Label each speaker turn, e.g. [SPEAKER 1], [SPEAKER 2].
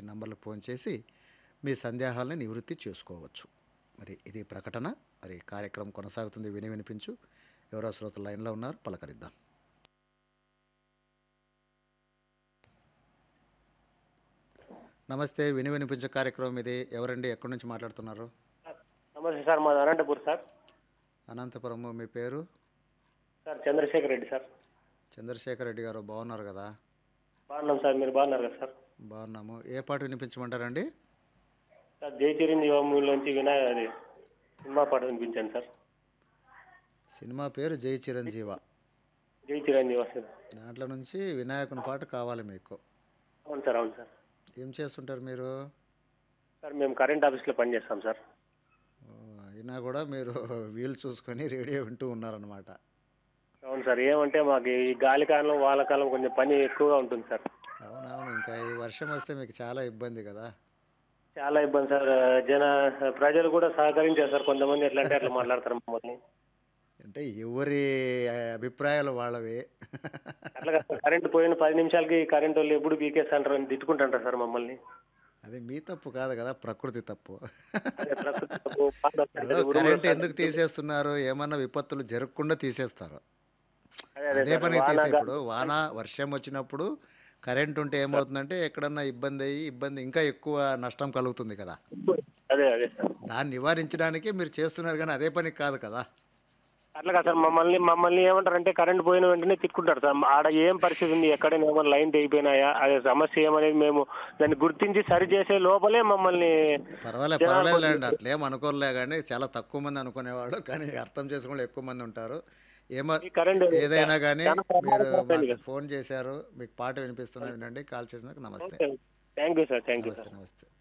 [SPEAKER 1] నంబర్లకు phone చేసి మీ సందేహాలను నివృత్తి చేసుకోవచ్చు మరి ఇది ప్రకటన మరి కార్యక్రమం కొనసాగుతుంది విని వినిపించు ఎవరో శ్రోతలు లైన్లో ఉన్నారు పలకరిద్దాం నమస్తే విని వినిపించే కార్యక్రమం ఇది ఎవరండి ఎక్కడి నుంచి మాట్లాడుతున్నారు
[SPEAKER 2] నమస్తే సార్ మాది అనంతపూర్ సార్
[SPEAKER 1] అనంతపురము మీ పేరు
[SPEAKER 2] సార్ చంద్రశేఖర్ రెడ్డి సార్
[SPEAKER 1] చంద్రశేఖర్ రెడ్డి గారు బాగున్నారు కదా
[SPEAKER 2] బాగున్నాం సార్ మీరు బాగున్నారు కదా సార్
[SPEAKER 1] బాగున్నాము ఏ పాట వినిపించమంటారండి
[SPEAKER 2] సార్ జై చిరంజీవి మూవీలోంచి వినాయ అది సినిమా పాట వినిపించాను సార్
[SPEAKER 1] సినిమా పేరు జై చిరంజీవ
[SPEAKER 2] జై చిరంజీవి సార్
[SPEAKER 1] దాంట్లో నుంచి వినాయకుని పాట కావాలి మీకు
[SPEAKER 2] అవును సార్ అవును సార్
[SPEAKER 1] ఏం చేస్తుంటారు మీరు
[SPEAKER 2] సార్ మేము కరెంట్ ఆఫీస్లో పనిచేస్తాం సార్
[SPEAKER 1] ఓ, అయినా కూడా మీరు వీలు చూసుకొని రేడియో వింటూ ఉన్నారనమాట
[SPEAKER 2] అవును సార్ ఏమంటే మాకు ఈ గాలి కాలం వానకాలం కొంచెం పని ఎక్కువగా ఉంటుంది సార్
[SPEAKER 1] అవునవును ఇంకా ఈ వర్షం వస్తే మీకు చాలా ఇబ్బంది కదా
[SPEAKER 2] చాలా ఇబ్బంది సార్ జన ప్రజలు కూడా సహకరించారు సార్ కొంతమంది ఎట్లా అంటే అట్లా మాట్లాడతారు మమ్మల్ని
[SPEAKER 1] అంటే ఎవరి అభిప్రాయాలు వాళ్ళవి
[SPEAKER 2] అట్లా కాదు సార్, కరెంట్ పోయిన పది నిమిషాలకి కరెంట్ వాళ్ళు ఎప్పుడు పీకేస్తాంటారు అని తిట్టుకుంటారు సార్ మమ్మల్ని
[SPEAKER 1] అది మీ తప్పు కాదు కదా ప్రకృతి తప్పు
[SPEAKER 2] అదే ప్రకృతి తప్పు, బాధ అంటే
[SPEAKER 1] ఇప్పుడు
[SPEAKER 2] ఉరుములు
[SPEAKER 1] కరెంట్
[SPEAKER 2] వస్తాయి.
[SPEAKER 1] ఎందుకు తీసేస్తున్నారు ఏమన్నా విపత్తులు జరగకుండా తీసేస్తారు
[SPEAKER 2] అదే అదే
[SPEAKER 1] అదే
[SPEAKER 2] సార్,
[SPEAKER 1] పని
[SPEAKER 2] వాన
[SPEAKER 1] తీసే
[SPEAKER 2] గా-
[SPEAKER 1] ఇప్పుడు వాన వర్షం వచ్చినప్పుడు కరెంట్ ఉంటే ఏమవుతుందంటే ఎక్కడన్నా ఇబ్బంది అయ్యి ఇబ్బంది ఇంకా ఎక్కువ నష్టం కలుగుతుంది కదా
[SPEAKER 2] అదే అదే సార్
[SPEAKER 1] దాన్ని నివారించడానికి మీరు చేస్తున్నారు కానీ అదే పని కాదు కదా
[SPEAKER 2] అట్లా కాదు సార్ మమ్మల్ని మమ్మల్ని ఏమంటారంటే కరెంట్ పోయిన వెంటనే తిట్టుకుంటారు సార్ ఆడ ఏం పరిస్థితి ఉంది ఎక్కడైనా ఏమైనా లైన్ తెగిపోయినాయా అదే సమస్య ఏమనేది మేము దాన్ని గుర్తించి సరి చేసే లోపలే మమ్మల్ని
[SPEAKER 1] పర్వాలేదు
[SPEAKER 2] జనాలు
[SPEAKER 1] పర్వాలేదులేండి అట్లేం అనుకోలే కానీ చాలా తక్కువ మంది అనుకునేవాడు కానీ అర్థం చేసుకునే ఎక్కువ మంది ఉంటారు ఏమో
[SPEAKER 2] ఈ కరెంట్
[SPEAKER 1] ఏదైనా కానీ
[SPEAKER 2] చాలా
[SPEAKER 1] మీరు
[SPEAKER 2] ప్రమాదకరమైనది
[SPEAKER 1] మాకు
[SPEAKER 2] కదా.
[SPEAKER 1] ఫోన్ చేశారు మీకు పాట వినిపిస్తున్నా వినండి కాల్ చేసినాక నమస్తే
[SPEAKER 2] thank you sir thank you sir
[SPEAKER 1] నమస్తే నమస్తే